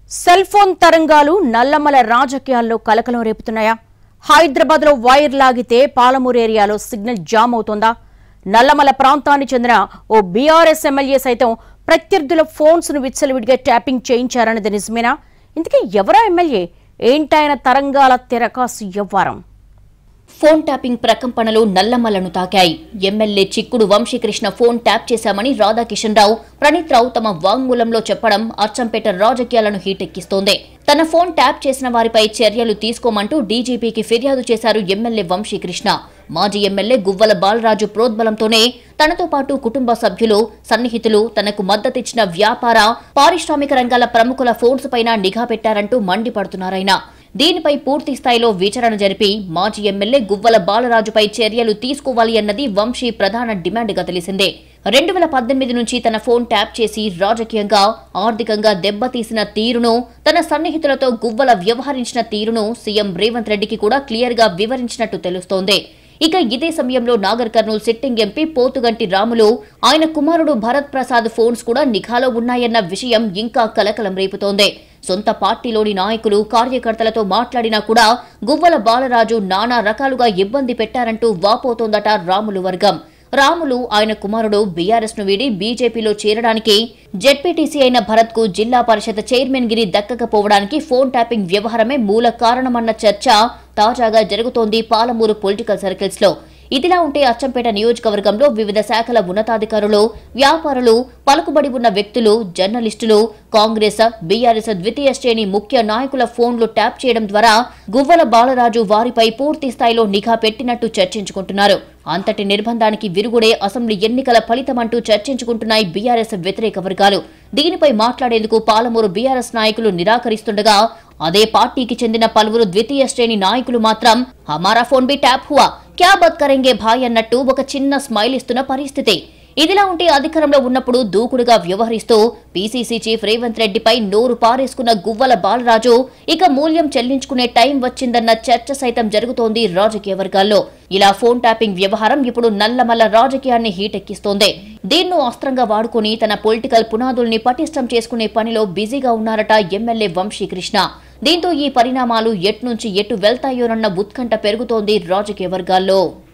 cell phone తరంగాలు నల్లమల రాజకీయాల్లో కలకలం రేపుతున్నాయా హైదరాబాద్ లో వైర్ లాగితే పాలమూరు ఏరియాలో సిగ్నల్ జామ్ అవుతోందా నల్లమల ప్రాంతానికి చెందిన ఓ బీఆర్ఎస్ ఎమ్మెల్యే సైతం ప్రత్యర్థుల ఫోన్స్ ను విచ్చలవిడిగా ట్యాపింగ్ చేయించారన్నది నిజమేనా ఇంతకీ ఎవరా ఎమ్మెల్యే ఏంటాయన తరంగాల తెరకాసు ఎవ్వారం ఫోన్ ట్యాపింగ్ ప్రకంపనలు నల్లమలను తాకాయి ఎమ్మెల్యే చిక్కుడు వంశీకృష్ణ ఫోన్ ట్యాప్ చేశామని రాధాకిషన్ రావు ప్రణీత్ రావు తమ వాంగ్మూలంలో చెప్పడం అచ్చంపేట రాజకీయాలను హీటెక్కిస్తోంది తన ఫోన్ ట్యాప్ చేసిన వారిపై చర్యలు తీసుకోమంటూ డీజీపీకి ఫిర్యాదు చేశారు ఎమ్మెల్యే వంశీకృష్ణ మాజీ ఎమ్మెల్యే గువ్వల బాలరాజు ప్రోద్బలంతోనే తనతో పాటు కుటుంబ సభ్యులు సన్నిహితులు తనకు మద్దతిచ్చిన వ్యాపార పారిశ్రామిక రంగాల ప్రముఖుల ఫోన్స్ పైన నిఘా పెట్టారంటూ మండిపడుతున్నారాయన దీనిపై పూర్తి స్థాయిలో విచారణ జరిపి మాజీ ఎమ్మెల్యే గువ్వల బాలరాజుపై చర్యలు తీసుకోవాలి అన్నది వంశీ ప్రధాన డిమాండ్గా తెలిసిందే రెండు వేల పద్దెనిమిది నుంచి తన ఫోన్ ట్యాప్ చేసి రాజకీయంగా ఆర్థికంగా దెబ్బతీసిన తీరును తన సన్నిహితులతో గువ్వల వ్యవహరించిన తీరును సీఎం రేవంత్ రెడ్డికి కూడా క్లియర్ గా వివరించినట్టు తెలుస్తోంది ఇక ఇదే సమయంలో నాగర్ కర్నూలు సిట్టింగ్ ఎంపీ పోతుగంటి రాములు ఆయన కుమారుడు భరత్ ప్రసాద్ ఫోన్స్ కూడా నిఘాలో ఉన్నాయన్న విషయం ఇంకా కలకలం రేపుతోంది సొంత పార్టీలోని నాయకులు కార్యకర్తలతో మాట్లాడినా కూడా గువ్వల బాలరాజు నానా రకాలుగా ఇబ్బంది పెట్టారంటూ వాపోతోందట రాములు వర్గం రాములు ఆయన కుమారుడు బీఆర్ఎస్ ను వీడి బీజేపీలో చేరడానికి జెడ్పీటీసీ అయిన భరత్ కు జిల్లా పరిషత్ చైర్మన్ గిరి దక్కకపోవడానికి ఫోన్ ట్యాపింగ్ వ్యవహారమే మూల కారణమన్న చర్చ తాజాగా జరుగుతోంది పాలమూరు పొలిటికల్ సర్కిల్స్ లో ఇదిలా ఉంటే అచ్చంపేట నియోజకవర్గంలో వివిధ శాఖల ఉన్నతాధికారులు వ్యాపారులు పలుకుబడి ఉన్న వ్యక్తులు జర్నలిస్టులు కాంగ్రెస్ బీఆర్ఎస్ ద్వితీయ శ్రేణి ముఖ్య నాయకుల ఫోన్లు ట్యాప్ చేయడం ద్వారా గువ్వల బాలరాజు వారిపై పూర్తి స్థాయిలో నిఘా పెట్టినట్టు చర్చించుకుంటున్నారు అంతటి నిర్బంధానికి విరుగుడే అసెంబ్లీ ఎన్నికల ఫలితమంటూ చర్చించుకుంటున్నాయి బీఆర్ఎస్ వ్యతిరేక వర్గాలు దీనిపై మాట్లాడేందుకు పాలమూరు బీఆర్ఎస్ నాయకులు నిరాకరిస్తుండగా అదే పార్టీకి చెందిన పలువురు ద్వితీయ శ్రేణి నాయకులు మాత్రం హమారా ఫోన్ బి ట్యాప్ హువా క్యా బత్ కరెంగే భాయ్ అన్నట్టు ఒక చిన్న స్మైల్ ఇస్తున్న పరిస్థితి ఇదిలా ఉంటే అధికారంలో ఉన్నప్పుడు దూకుడుగా వ్యవహరిస్తూ పీసీసీ చీఫ్ రేవంత్ రెడ్డిపై నోరు పారేసుకున్న గువ్వల బాలరాజు ఇక మూల్యం చెల్లించుకునే టైం వచ్చిందన్న చర్చ సైతం జరుగుతోంది రాజకీయ వర్గాల్లో ఇలా ఫోన్ ట్యాపింగ్ వ్యవహారం ఇప్పుడు నల్లమల్ల రాజకీయాన్ని హీటెక్కిస్తోంది దీన్ను అస్త్రంగా వాడుకుని తన పొలిటికల్ పునాదుల్ని పటిష్టం చేసుకునే పనిలో బిజీగా ఉన్నారట ఎమ్మెల్యే వంశీకృష్ణ దీంతో ఈ పరిణామాలు ఎట్నుంచి ఎటు వెళ్తాయోనన్న ఉత్కంఠ పెరుగుతోంది రాజకీయ వర్గాల్లో